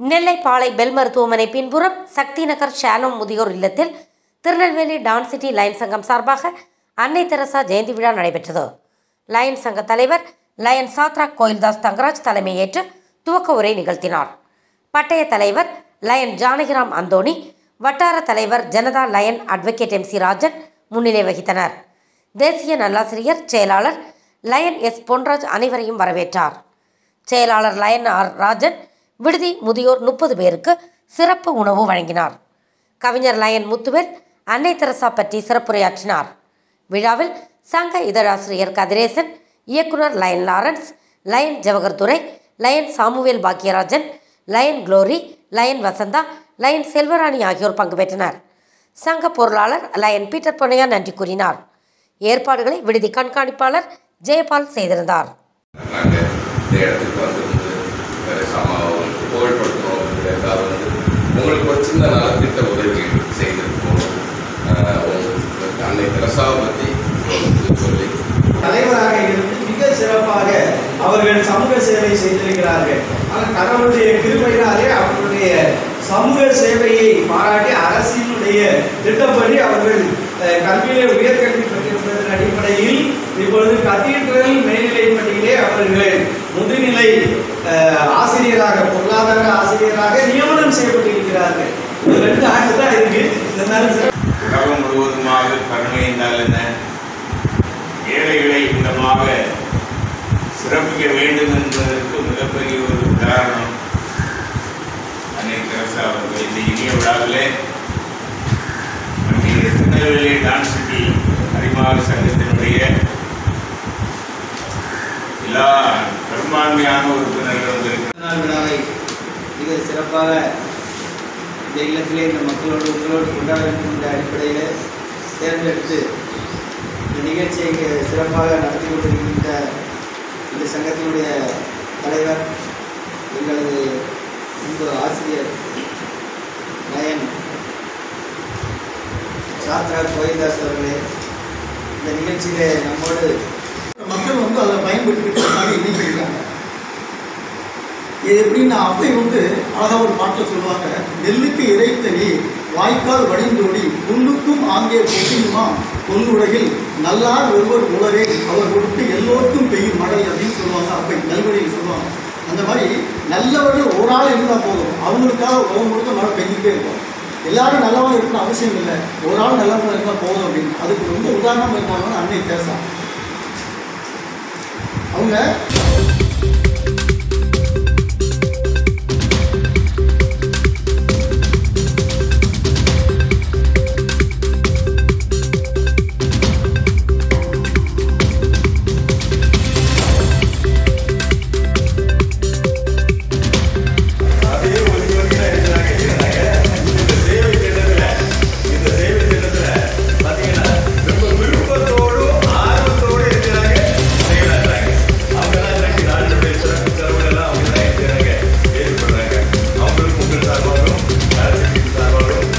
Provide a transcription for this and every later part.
நெல்லை பாளை bell மருத்துவமனை பின்புறம் சக்தி நகர் Shalom முதியோர் இல்லத்தில் திருநெல்வேலி டான் சிட்டி லயன் சங்கம் சார்பாக அன்னை தெரசா ஜெயந்தி விழா நடைபெற்றது லயன் சங்க தலைவர் லயன் சாத்ரா கோயில்தாஸ் தங்கராஜ் தலைமையேற்று துவக்க உரை நிகழ்த்தினார் பட்டய தலைவர் லயன் ஜானகிராம் அந்தோணி வட்டார தலைவர் Janata lion advocate M C Rajan முன்னிலை வகித்தனர் தேசிய நல்லாசிரியர் செயலாளர் லயன் எஸ் பொன்ராஜ் அனைவரையும் வரவேற்றார் செயலாளர் லயன் ஆர் ராஜன் விடுதி முதியோர் முப்பது பேருக்கு சிறப்பு உணவு வழங்கினார் கவிஞர் லயன் முத்துவேல் அன்னை தெரசா பற்றி சிறப்புரையாற்றினார் விழாவில் சங்க இதழாசிரியர் கதிரேசன் இயக்குனர் lion Lawrence lion Jawahar Durai lion Samuel Bhagyarajan lion Glory lion Vasantha lion Selvarani ஆகியோர் பங்கு பெற்றனர் சங்க பொருளாளர் லயன் பீட்டர் பொன்னையா நன்றி கூறினார் ஏற்பாடுகளை விடுதி கண்காணிப்பாளர் ஜெயபால் செய்திருந்தார் நாங்கள் இந்த இடத்துக்கு வந்திருந்து வேறு சமாவுக்கு புகழ்படுத்துகிறோம் அப்படிங்கிறதுக்காக வந்து உங்களுக்கு ஒரு சின்ன நலத்திட்ட உதவி செய்திருக்கோம் ஆஹ் உங்களுக்கு அன்னை தெரசாவை பற்றி உங்களுக்கு சொல்லி தலைவராக இருந்து மிக சிறப்பாக அவர்கள் சமூக சேவை செய்திருக்கிறார்கள் ஆனால் கடவுளுடைய கிருபையினாலே அவர்களுடைய சமூக சேவையை பாராட்டி அரசினுடைய திட்டப்படி அவர்கள் அஹ், கல்வியிலே உயர்கல்வி பெற்றிருப்பதன் அடிப்படையில் இப்பொழுது கத்தீட்ரல் மேல்நிலைப் பள்ளியிலே அவர்கள் முதுநிலை அஹ், ஆசிரியராக பொருளாதார ஆசிரியராக நியமனம் செய்யப்பட்டிருக்கிறார்கள் இது ரெண்டு ஆண்டு தான் இருக்கு இருந்தாலும் சிறப்பு உலகம் முழுவதுமாக கருணை என்றால் என்ன ஏழைகளை இந்தமாக சிறப்பிக்க வேண்டும் என்பதற்கு மிகப்பெரிய ஒரு உதாரணம் அன்னை தெரசா அவர்கள் இந்த இனிய விழாவிலே நம்முடைய திருநெல்வேலி டான்ஸ் சிட்டி அறிமுக சங்கத்தினுடைய எல்லா பெரும்பான்மையான உறுப்பினர்கள் வந்திருக்கிறார்கள் நாள் விழாவை மிக சிறப்பாக இந்த இல்லத்திலே இந்த மக்களோடு உங்களோடு கொண்டாட வேண்டும் என்ற அடிப்படையில் தேர்ந்தெடுத்து இந்த நிகழ்ச்சியை இங்கே சிறப்பாக நடத்தி கொண்டிருக்கின்ற இந்த சங்கத்தினுடைய தலைவர் எங்களது முன்பு ஆசிரியர் நயன் சாத்ரா கோயில்தாஸ் அவர்களே இந்த நிகழ்ச்சியிலே நம்மோடு மக்கள் வந்து அதை பயன்படுத்திக்கிறதுக்காக இன்னைக்கு இருக்காங்க இது எப்படின்னா அப்பை வந்து அழகா ஒரு பாட்டில் சொல்லுவாங்க நெல்லுக்கு இறைத்த நீர் வாய்க்கால் வடிந்தோடி புல்லுக்கும் ஆங்கே பொசியுமா பொன்னுலகில் நல்லார் ஒருவர் உலரே அவர் கொடுத்து எல்லோருக்கும் பெய்யும் மழை அப்படின்னு சொல்லுவாங்க அப்பை நல்வழியில் சொல்லுவாங்க அந்த மாதிரி நல்லவர்கள் ஒரு ஆள் இருந்தால் போதும் அவங்களுக்காக உலகம் முழுக்க மழை பெஞ்சிட்டே இருக்கும் எல்லாரும் நல்லவங்க இருக்கணும் அவசியம் இல்லை ஒரு ஆள் நல்லவங்க இருந்தால் போதும் அப்படின்னு அதுக்கு ரொம்ப உதாரணம் இருந்தாங்க அன்னை தேசா அவங்க அதே ஒதுக்கி ஒதுக்கி தான் இருக்கிறாங்க இருக்கிறாங்க இந்த சேவை திட்டத்துல இந்த சேவை திட்டத்துல பாத்தீங்கன்னா ரொம்ப விருப்பத்தோடும் ஆர்வத்தோடும் இருக்கிறாங்க செயலாற்றுறாங்க அவங்க தான் இன்னைக்கு நாட்டினுடைய சிறப்பு செலவுகளெல்லாம் அவங்க தான் இருக்கிறாங்க ஏற்படுறாங்க அவங்களுக்கு உங்கள் சார்பாகவும் அரசு சார்பாகவும்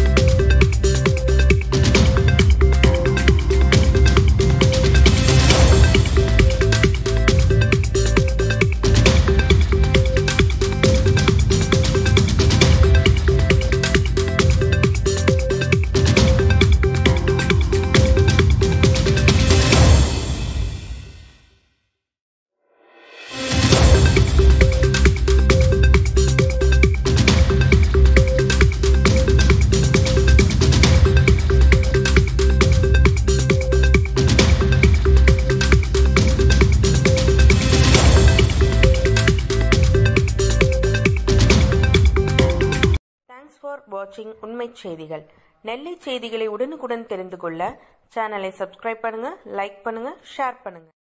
தேங்க்ஸ் ஃபார் வாட்சிங் உண்மை செய்திகள் நெல்லை செய்திகளை உடனுக்குடன் தெரிந்து கொள்ள சேனலை சப்ஸ்கிரைப் பண்ணுங்க லைக் பண்ணுங்க ஷேர் பண்ணுங்க